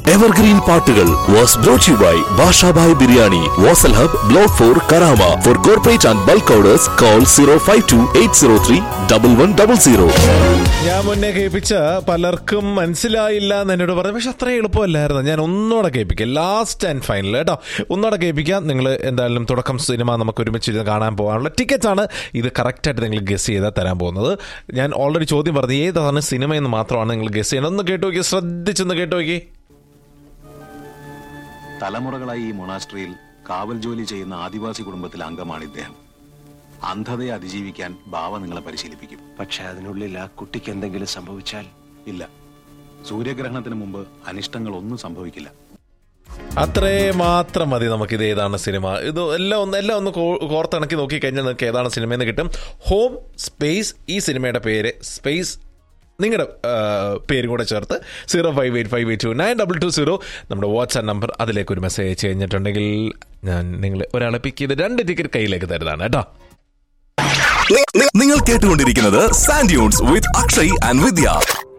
evergreen പാട്ടുകൾ was brought you by Bashabhai biryani Vasal hub block four Karama for corporate and bulk orders call zero five two eight zero three double one double zero ഞാൻ മുന്നേ കേൾപ്പിച്ച പലർക്കും മനസ്സിലായില്ല എന്ന് എന്നോട് പറഞ്ഞു പക്ഷെ അത്ര എളുപ്പമല്ലായിരുന്നു ഞാൻ ഒന്നുകൂടെ കേൾപ്പിക്കാം ലാസ്റ്റ് ആൻഡ് ഫൈനൽ കേട്ടോ ഒന്നുകൂടെ കേൾപ്പിക്കാം നിങ്ങൾ എന്തായാലും തുടക്കം സിനിമ നമുക്ക് ഒരുമിച്ച് ഇരുന്ന് കാണാൻ പോകാനുള്ള ടിക്കറ്റ് ആണ് ഇത് കറക്റ്റായിട്ട് നിങ്ങൾ ഗസ് ചെയ്താൽ തരാൻ പോകുന്നത് ഞാൻ ഓൾറെഡി ചോദ്യം പറഞ്ഞു ഏതാണ് സിനിമ എന്ന് മാത്രമാണ് നിങ്ങൾ ഗസ് ചെയ്യുന്നത് ഒന്ന് കേട്ടു നോക്കി ശ്രദ്ധിച്ചൊന്ന് കേട്ടു നോക്കി തലമുറകളായി ഈ മൊണാസ്ട്രിയിൽ കാവൽ ജോലി ചെയ്യുന്ന ആദിവാസി കുടുംബത്തിലെ അംഗമാണ് ഇദ്ദേഹം അന്ധതയെ അതിജീവിക്കാൻ ബാവ നിങ്ങളെ പരിശീലിപ്പിക്കും പക്ഷെ അതിനുള്ളിൽ ആ കുട്ടിക്ക് എന്തെങ്കിലും സംഭവിച്ചാൽ ഇല്ല സൂര്യഗ്രഹണത്തിന് മുമ്പ് അനിഷ്ടങ്ങൾ ഒന്നും സംഭവിക്കില്ല അത്രേ മാത്രം മതി നമുക്ക് ഇത് ഏതാണ് സിനിമ ഇത് എല്ലാം ഒന്ന് എല്ലാം ഒന്ന് കോ- കോർത്തിണക്കി നോക്കി കഴിഞ്ഞാൽ നിങ്ങൾക്ക് ഏതാണ് സിനിമ എന്ന് കിട്ടും ഹോം സ്പേസ് ഈ സിനിമയുടെ പേര് സ്പേസ് നിങ്ങളുടെ പേരും കൂടെ ചേർത്ത് zero five eight five eight two nine double two zero നമ്മുടെ വാട്സാപ്പ് നമ്പർ അതിലേക്ക് ഒരു മെസ്സേജ് അയച്ചു കഴിഞ്ഞിട്ടുണ്ടെങ്കിൽ ഞാൻ നിങ്ങൾ ഒരാളെ പിക്ക് ചെയ്ത് രണ്ട് ടിക്കറ്റ് കയ്യിലേക്ക് തരുന്നതാണ് കേട്ടോ നിങ്ങൾ കേട്ടുകൊണ്ടിരിക്കുന്നത് Sandunes with Akshay and Vidya